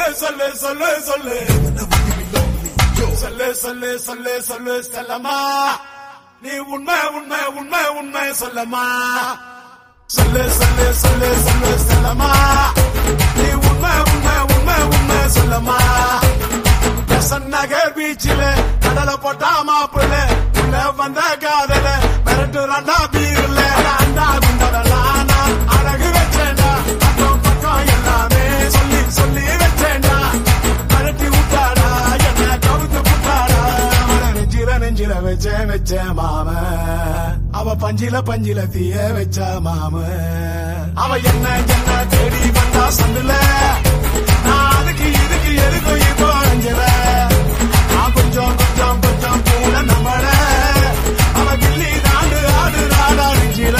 சொல்லு சொல்லு சொல்லு சொல்லு சொல்லு சொல்லு சொல்லு செல்லம்மா நீ உண்மை உண்மை உண்மை உண்மை சொல்லம்மா சொல்லு சொல்லு சொல்லு சொல்லு செல்லம்மா நீ உண்மை உண்மை உண்மை உண்மை சொல்லம்மா பெசன் நகர் பீச்சில கடலை போட்டா மாப்பிள்ள உள்ள வந்த காதல மிரட்டு ரெண்டா பீர்ல அண்டா குண்டதெல்லாம் நான் அழகு வச்சேன்டா பக்கம் பக்கம் எல்லாமே சொல்லி சொல்லி வச்சேன்டா மிரட்டி விட்டாடா என்ன கவுத்து விட்டாடா அவளை நெஞ்சில நெஞ்சில வச்ச வச்ச மாம அவ பஞ்சில பஞ்சில தீய வச்ச மாம அவ என்ன என்ன தேடி வந்தா சந்துல நான் அதுக்கு இதுக்கு எதுக்கும் இப்போ அஞ்சல நான் கொஞ்சம் கொஞ்சம் கொஞ்சம் கூட நம்மள அவ கிள்ளி தாண்டு ஆடு ராடா நெஞ்சில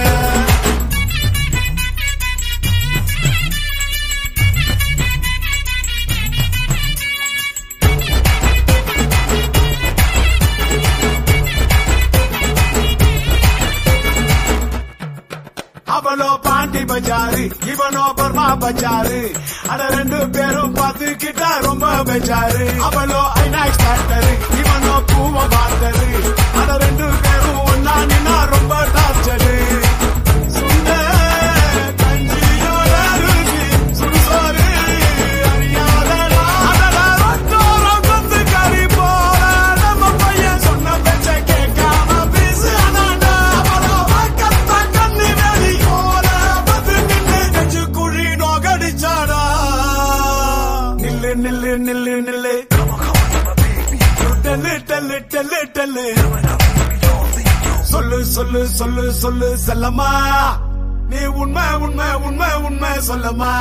அவளோ பாண்டி பஜாரு இவனோ பர்மா பஜாரு அட ரெண்டு பேரும் பார்த்துக்கிட்டா ரொம்ப பஜாரு அவளோ ஐநாக்ஸ் டாக்டரு இவனோ பூவ பார்த்தரு அட ரெண்டு பேரும் ஒன்னா நின்னா ரொம்ப டார்ச்சரு சுண்ட கஞ்சியோட ருசி சுடுசோறு அறியாதடா. அடடா, ரொட்டோரம் கொத்து கறி போல நம்ம பையன் சொன்ன பேச்சை கேட்காம பேசுறானாடா. அவளோ வாக்கத்த கண்ணு வெளியோட வந்து நின்னு நெஞ்சு குழி நோகடிச்சாடா. நில்லு நில்லு நில்லு நில்லு டெல்லு டெல்லு டெல்லு டெல்லு சொல்லு சொல்லு சொல்லு சொல்லு செல்லம்மா நீ உண்மை உண்மை உண்மை உண்மை சொல்லம்மா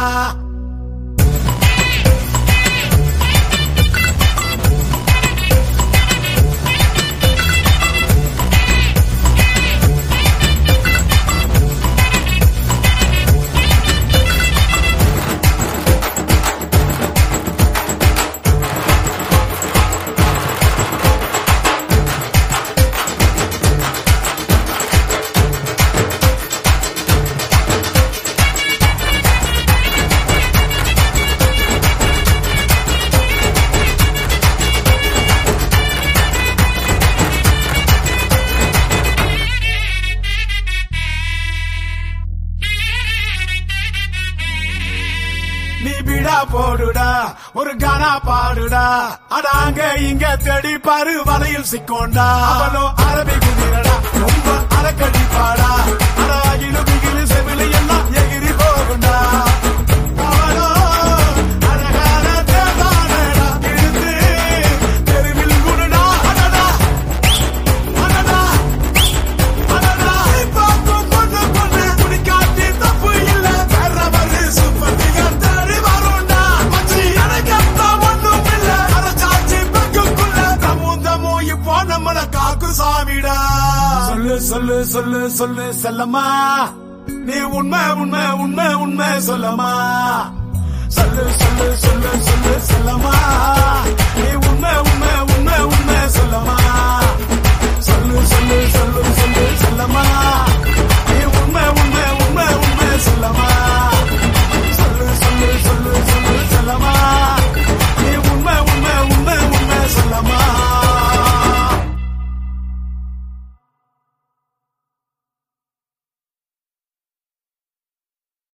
நீ விடா போடுடா ஒரு கானா பாடுடா அடாங்க இங்க தேடி பாரு வலையில் சிக்கோண்டா அவளோ அரபி குதிரடா ரொம்ப அலக்கடிப்பாடா அட அகிலு பிகிலு செவிலு எல்லாம் எகிரி போகுண்டா அவளோ அழகான தேவானடா இழுத்து தெருவில் குடுடா அடடா அடடா அடடா பார்க்கும் பொண்ணு பொண்ணு குடிக்காட்டி தப்பு இல்ல வேற வரு சூப்பர் ஃபிகர் தேடி வரும்டா மச்சி எனக்கு அப்பா ஒண்ணும் இல்ல அரசாட்சி பெக்குக்குள்ள தமும் தமும் இப்போ நம்மள காக்கு சாமிடா சொல்லு சொல்லு சொல்லு சொல்லு செல்லம்மா நீ உண்மை உண்மை உண்மை உண்மை சொல்லம்மா சொல்லு சொல்லு சொல்லு சொல்லு